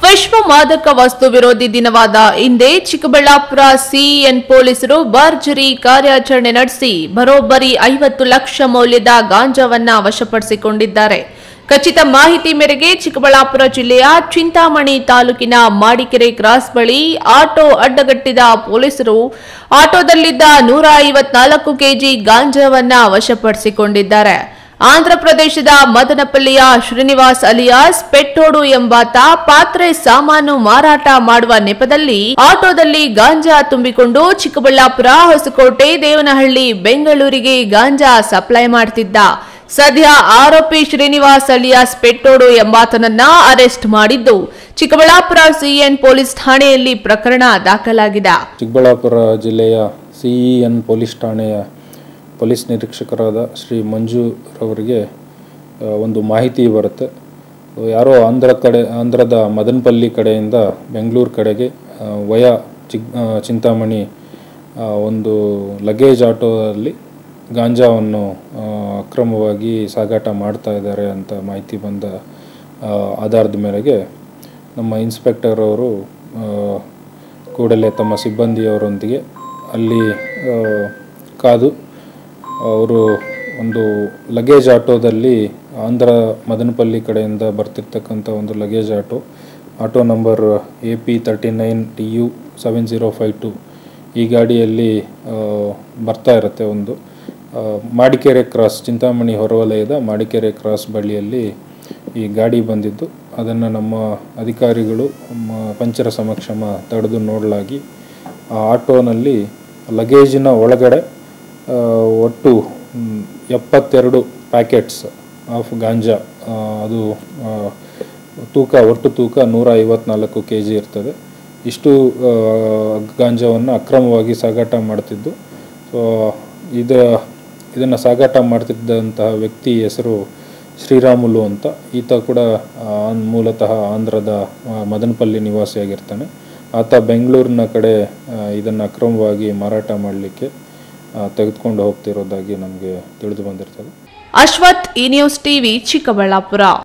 ವಿಶ್ವ ಮಾದಕ ವಸ್ತು ವಿರೋಧಿ ದಿನವಾದ ಇಂದೇ ಚಿಕ್ಕಬಳ್ಳಾಪುರ ಸಿಎನ್ ಪೊಲೀಸರು ಭರ್ಜರಿ ಕಾರ್ಯಾಚರಣೆ ನಡೆಸಿ ಬರೋಬ್ಬರಿ ಐವತ್ತು ಲಕ್ಷ ಮೌಲ್ಯದ ಗಾಂಜಾವನ್ನ ವಶಪಡಿಸಿಕೊಂಡಿದ್ದಾರೆ ಖಚಿತ ಮಾಹಿತಿ ಮೇರೆಗೆ ಚಿಕ್ಕಬಳ್ಳಾಪುರ ಜಿಲ್ಲೆಯ ಚಿಂತಾಮಣಿ ತಾಲೂಕಿನ ಮಾಡಿಕೆರೆ ಕ್ರಾಸ್ ಬಳಿ ಆಟೋ ಅಡ್ಡಗಟ್ಟಿದ ಪೊಲೀಸರು ಆಟೋದಲ್ಲಿದ್ದ ನೂರ ಐವತ್ನಾಲ್ಕು ಕೆಜಿ ಗಾಂಜಾವನ್ನ ವಶಪಡಿಸಿಕೊಂಡಿದ್ದಾರೆ ಆಂಧ್ರಪ್ರದೇಶದ ಮದನಪಲ್ಲಿಯ ಶ್ರೀನಿವಾಸ್ ಅಲಿಯಾಸ್ ಪೆಟ್ಟೋಡು ಎಂಬಾತ ಪಾತ್ರೆ ಸಾಮಾನು ಮಾರಾಟ ಮಾಡುವ ನೆಪದಲ್ಲಿ ಆಟೋದಲ್ಲಿ ಗಾಂಜಾ ತುಂಬಿಕೊಂಡು ಚಿಕ್ಕಬಳ್ಳಾಪುರ ಹೊಸಕೋಟೆ ದೇವನಹಳ್ಳಿ ಬೆಂಗಳೂರಿಗೆ ಗಾಂಜಾ ಸಪ್ಲೈ ಮಾಡ್ತಿದ್ದ ಸದ್ಯ ಆರೋಪಿ ಶ್ರೀನಿವಾಸ್ ಅಲಿಯಾಸ್ ಪೆಟ್ಟೋಡು ಎಂಬಾತನನ್ನ ಅರೆಸ್ಟ್ ಮಾಡಿದ್ದು ಚಿಕ್ಕಬಳ್ಳಾಪುರ ಸಿಎನ್ ಪೊಲೀಸ್ ಠಾಣೆಯಲ್ಲಿ ಪ್ರಕರಣ ದಾಖಲಾಗಿದೆ ಚಿಕ್ಕಬಳ್ಳಾಪುರ ಜಿಲ್ಲೆಯ ಸಿ ಇ ಎನ್ ಪೊಲೀಸ್ ಠಾಣೆಯ ಪೊಲೀಸ್ ನಿರೀಕ್ಷಕರಾದ ಶ್ರೀ ಮಂಜು ರವರಿಗೆ ಆ, ಒಂದು ಮಾಹಿತಿ ಬರುತ್ತೆ ಯಾರೋ ಆಂಧ್ರ ಕಡೆ ಆಂಧ್ರದ ಮದನಪಲ್ಲಿ ಕಡೆಯಿಂದ ಬೆಂಗಳೂರು ಕಡೆಗೆ ಆ, ವಯ ಚಿಕ್ ಆ, ಚಿಂತಾಮಣಿ ಆ, ಒಂದು ಲಗೇಜ್ ಆಟೋದಲ್ಲಿ ಗಾಂಜಾವನ್ನು ಆ, ಅಕ್ರಮವಾಗಿ ಸಾಗಾಟ ಮಾಡ್ತಾ ಇದ್ದಾರೆ ಅಂತ ಮಾಹಿತಿ ಬಂದ ಆ, ಆಧಾರದ ಮೇರೆಗೆ ನಮ್ಮ ಇನ್ಸ್ಪೆಕ್ಟರ್ ಅವರು ಆ, ಕೂಡಲೇ ತಮ್ಮ ಸಿಬ್ಬಂದಿಯವರೊಂದಿಗೆ ಅಲ್ಲಿ ಆ, ಕಾದು ಅವರು ಒಂದು ಲಗೇಜ್ ಆಟೋದಲ್ಲಿ ಆಂಧ್ರ ಮದನಪಲ್ಲಿ ಕಡೆಯಿಂದ ಬರ್ತಿರ್ತಕ್ಕಂಥ ಒಂದು luggage auto auto number A P thirty nine T U seven zero five two ಈ ಗಾಡಿಯಲ್ಲಿ ಆ, ಬರ್ತಾ ಇರುತ್ತೆ ಒಂದು ಆ, ಮಾಡಿಕೆರೆ ಕ್ರಾಸ್ ಚಿಂತಾಮಣಿ ಹೊರವಲಯದ ಮಾಡಿಕೆರೆ ಕ್ರಾಸ್ ಬಳಿಯಲ್ಲಿ ಈ ಗಾಡಿ ಬಂದಿದ್ದು ಅದನ್ನು ನಮ್ಮ ಅಧಿಕಾರಿಗಳು ಮ- ಪಂಚರ ಸಮಕ್ಷಮ ತಡೆದು ನೋಡಲಾಗಿ ಆ ಆಟೋನಲ್ಲಿ ಲಗೇಜಿನ ಒಳಗಡೆ ಆ, ಒಟ್ಟು ಮ್, ಎಪ್ಪತ್ತೆರಡು ಪ್ಯಾಕೆಟ್ಸ್ ಆಫ್ ಗಾಂಜಾ ಆ, ಅದು ಆ, ತೂಕ ಒಟ್ಟು ತೂಕ ನೂರ ಐವತ್ನಾಲ್ಕು ಕೆ ಜಿ ಇರ್ತದೆ ಇಷ್ಟು ಆ, ಗಾಂಜಾವನ್ನು ಅಕ್ರಮವಾಗಿ ಸಾಗಾಟ ಮಾಡ್ತಿದ್ದು ಸೊ ಇದು ಇದನ್ನು ಸಾಗಾಟ ಮಾಡ್ತಿದ್ದಂತಹ ವ್ಯಕ್ತಿ ಹೆಸರು ಶ್ರೀರಾಮುಲು ಅಂತ ಈತ ಕೂಡ ಆ, ಮೂಲತಃ ಆಂಧ್ರದ ಆ, ಮದನಪಲ್ಲಿ ನಿವಾಸಿಯಾಗಿರ್ತಾನೆ ಆತ ಬೆಂಗಳೂರಿನ ಕಡೆ ಇದನ್ನು ಅಕ್ರಮವಾಗಿ ಮಾರಾಟ ಮಾಡಲಿಕ್ಕೆ ತೆಗೆದುಕೊಂಡು ಹೋಗ್ತಿರೋದಾಗಿ ನಮಗೆ ತಿಳಿದು ಬಂದಿರ್ತದೆ ಅಶ್ವಥ್ ಈ ನ್ಯೂಸ್ ಟಿವಿ ಚಿಕ್ಕಬಳ್ಳಾಪುರ